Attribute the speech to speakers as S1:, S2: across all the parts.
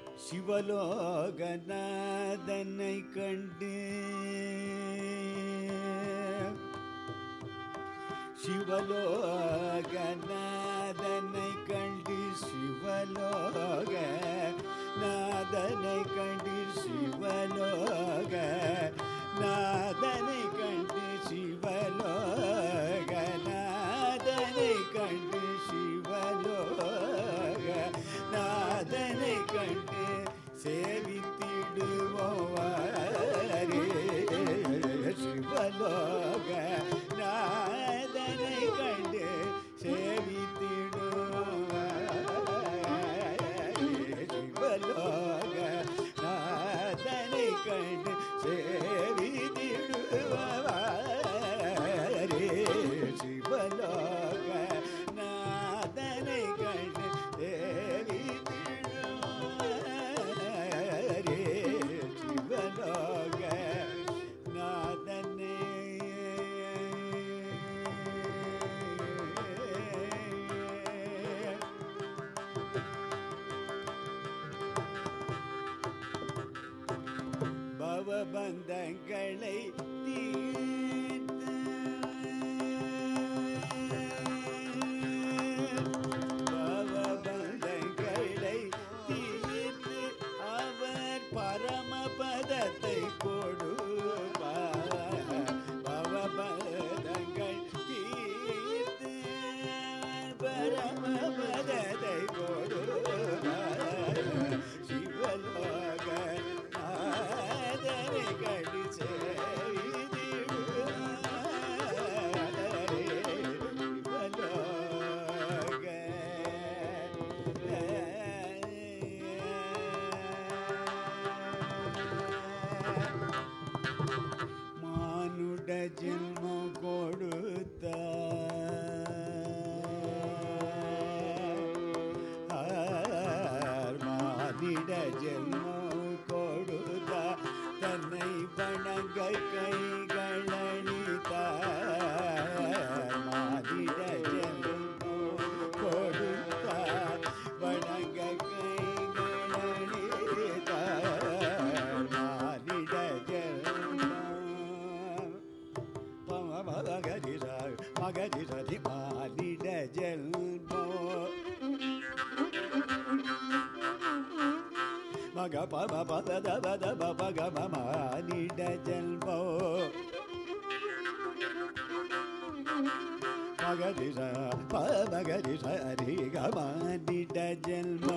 S1: சிவலோகநாதனை கண்டு சிவலோகநாதனை கண்டு சிவலோக நாதனை கண்டு சிவலோக நாதனை கண்டு சிவலோக நாதனை கண்டு சிவலோக நாதனை கண்டு சேவித்திடுவோவாரே சிவலோக நாதனை கண்டு சேவித்திடுவாரே சிவலோக நாதனை கண்டு சேவித்திடுவாரே சிவலோக நாதனை கண்டு சேவித்திடுவாரே சிவலோக நாதனே பவபந்தங்களை தீர்த்து பவபந்தங்களை தீர்த்து அவர் பரமபதத்தை கொடுப்பார் பவபதங்கள் தீர்த்து பரமபதத்தை கொடுப்பார் சிவலோக நாதனை கண்டு மானுட ஜென்மம் கொடுத்த மானிட ஜென்மம் கொடுத்த தன்னை வணங்க கைகளணித்த மானிட ஜென்மம் கொடுத்த வணங்க கைகளணித்த மானிட ஜென்மம் மகரிச மகரிசதி மானிட ஜெல்மோ மக பம பத பத பக மானிட ஜெல்மோ மகரிச ப மகரிச ஹரி மானிட ஜெல்மோ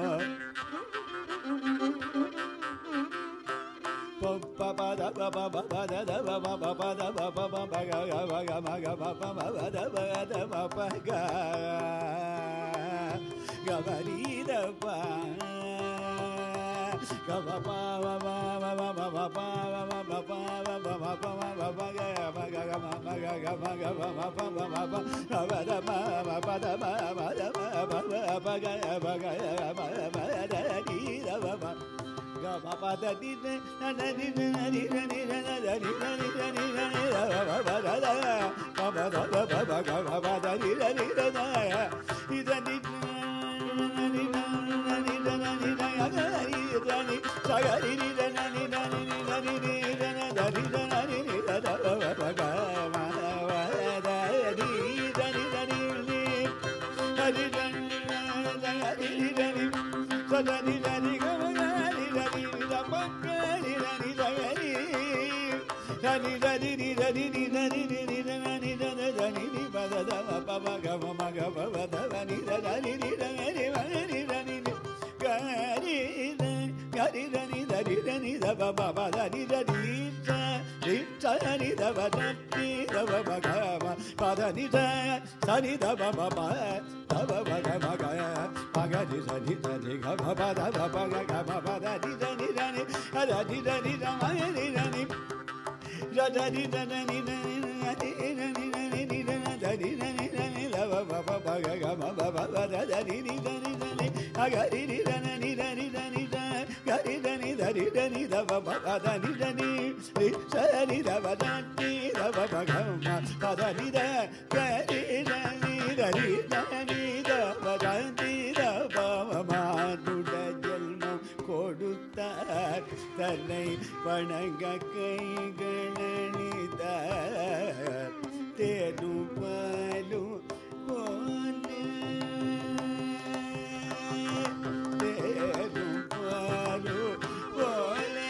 S1: சனி தப பப தப பக மக மகரி சனி சனி க பப தப பக க பப தனி தனி தனி அதனி தனி தமரி தனி ரதனி தனி தனி தனி தனி தனி தனி தனி தனி லவ பப பக க பப பப தனி தனி தனி அகரி தனி தனி தனி கரி தனி தரி தனி தவ பப தனி தனி சரி தவ தனி தவ பகம பதனி த கரி தனி தரி தனி தவ தனி தவ மானுட ஜென்மம் தன்னை வணங்க கைகளணித தேனும் பாலும் போலே தேனும் பாலும் போலே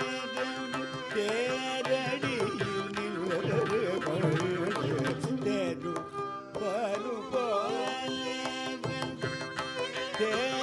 S1: தேரடியில் நின்று தேனும் பாலும் போலே